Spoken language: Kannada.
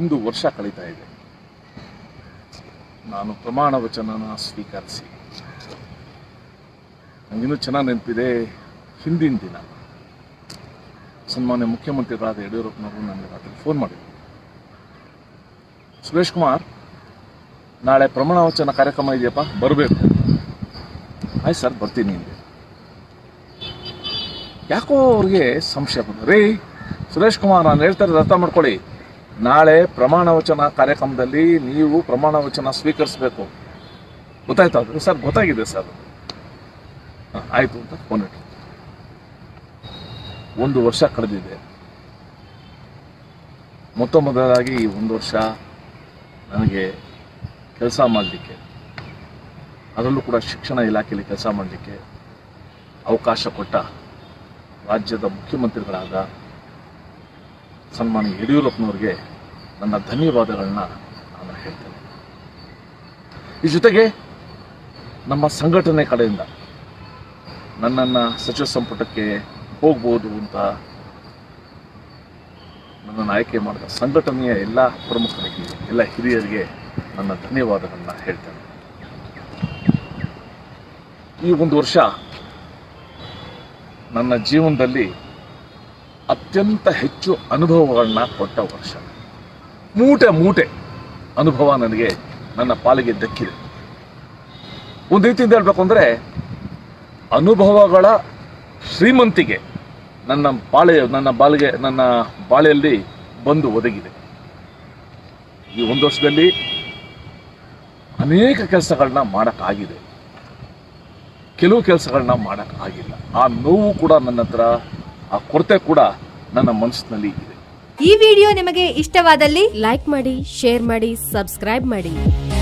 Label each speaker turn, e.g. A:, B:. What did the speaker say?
A: ಒಂದು ವರ್ಷ ಕಳೀತಾ ಇದೆ ನಾನು ಪ್ರಮಾಣ ವಚನನ ಸ್ವೀಕರಿಸಿ ನನಗಿನ್ನೂ ಚೆನ್ನಾಗಿ ನೆನಪಿದೆ ಹಿಂದಿನ ದಿನ ಸನ್ಮಾನ್ಯ ಮುಖ್ಯಮಂತ್ರಿಗಳಾದ ಯಡಿಯೂರಪ್ಪನವರು ನನಗೆ ರಾತ್ರಿ ಫೋನ್ ಮಾಡಿದರು ಸುರೇಶ್ ಕುಮಾರ್ ನಾಳೆ ಪ್ರಮಾಣ ವಚನ ಕಾರ್ಯಕ್ರಮ ಇದೆಯಪ್ಪ ಬರಬೇಕು ಆಯ್ತು ಸರ್ ಬರ್ತೀನಿ ಹಿಂದೆ ಯಾಕೋ ಅವ್ರಿಗೆ ಸಂಶಯ ಬಂತು ರೀ ಸುರೇಶ್ ಕುಮಾರ್ ನಾನು ಹೇಳ್ತಾ ಇರೋದು ಅರ್ಥ ಮಾಡ್ಕೊಳ್ಳಿ ನಾಳೆ ಪ್ರಮಾಣ ವಚನ ಕಾರ್ಯಕ್ರಮದಲ್ಲಿ ನೀವು ಪ್ರಮಾಣ ವಚನ ಸ್ವೀಕರಿಸಬೇಕು ಗೊತ್ತಾಯ್ತಾ ಅದು ಸರ್ ಗೊತ್ತಾಗಿದೆ ಸರ್ ಹ, ಆಯ್ತು ಅಂತ ಫೋನ್ ಇಟ್ಟು ಒಂದು ವರ್ಷ ಕಳೆದಿದೆ ಮೊತ್ತ ಮೊದಲಾಗಿ ಈ ಒಂದು ವರ್ಷ ನನಗೆ ಕೆಲಸ ಮಾಡಲಿಕ್ಕೆ ಅದರಲ್ಲೂ ಕೂಡ ಶಿಕ್ಷಣ ಇಲಾಖೆಯಲ್ಲಿ ಕೆಲಸ ಮಾಡಲಿಕ್ಕೆ ಅವಕಾಶ ಕೊಟ್ಟ ರಾಜ್ಯದ ಮುಖ್ಯಮಂತ್ರಿಗಳಾದ ಸನ್ಮಾನ್ಯ ಯಡಿಯೂರಪ್ಪನವ್ರಿಗೆ ನನ್ನ ಧನ್ಯವಾದಗಳನ್ನ ನಾನು ಹೇಳ್ತೇನೆ ಈ ಜೊತೆಗೆ ನಮ್ಮ ಸಂಘಟನೆ ಕಡೆಯಿಂದ ನನ್ನನ್ನು ಸಚಿವ ಸಂಪುಟಕ್ಕೆ ಹೋಗ್ಬೋದು ಅಂತ ನನ್ನನ್ನು ಆಯ್ಕೆ ಮಾಡಿದ ಸಂಘಟನೆಯ ಎಲ್ಲ ಪ್ರಮುಖರಿಗೆ ಎಲ್ಲ ಹಿರಿಯರಿಗೆ ನನ್ನ ಧನ್ಯವಾದಗಳನ್ನ ಹೇಳ್ತೇನೆ ಈ ಒಂದು ವರ್ಷ ನನ್ನ ಜೀವನದಲ್ಲಿ ಅತ್ಯಂತ ಹೆಚ್ಚು ಅನುಭವಗಳನ್ನ ಕೊಟ್ಟ ವರ್ಷ ಮೂಟೆ ಮೂಟೆ ಅನುಭವ ನನಗೆ ನನ್ನ ಪಾಲಿಗೆ ದಕ್ಕಿದೆ ಒಂದು ರೀತಿಯಿಂದ ಹೇಳ್ಬೇಕು ಅಂದರೆ ಅನುಭವಗಳ ಶ್ರೀಮಂತಿಗೆ ನನ್ನ ಬಾಳೆ ನನ್ನ ಬಾಳಿಗೆ ನನ್ನ ಬಾಳೆಯಲ್ಲಿ ಬಂದು ಒದಗಿದೆ ಈ ಒಂದು ವರ್ಷದಲ್ಲಿ ಅನೇಕ ಕೆಲಸಗಳನ್ನ ಮಾಡೋಕ್ಕಾಗಿದೆ ಕೆಲವು ಕೆಲಸಗಳನ್ನ ಮಾಡೋಕ್ಕಾಗಿಲ್ಲ ಆ ನೋವು ಕೂಡ ನನ್ನ ಹತ್ರ ಆ ಕೊರತೆ ಕೂಡ ನನ್ನ ಮನಸ್ಸಿನಲ್ಲಿ ಇದೆ
B: ಈ ವಿಡಿಯೋ ನಿಮಗೆ ಇಷ್ಟವಾದಲ್ಲಿ
C: ಲೈಕ್ ಮಾಡಿ ಶೇರ್ ಮಾಡಿ ಸಬ್ಸ್ಕ್ರೈಬ್ ಮಾಡಿ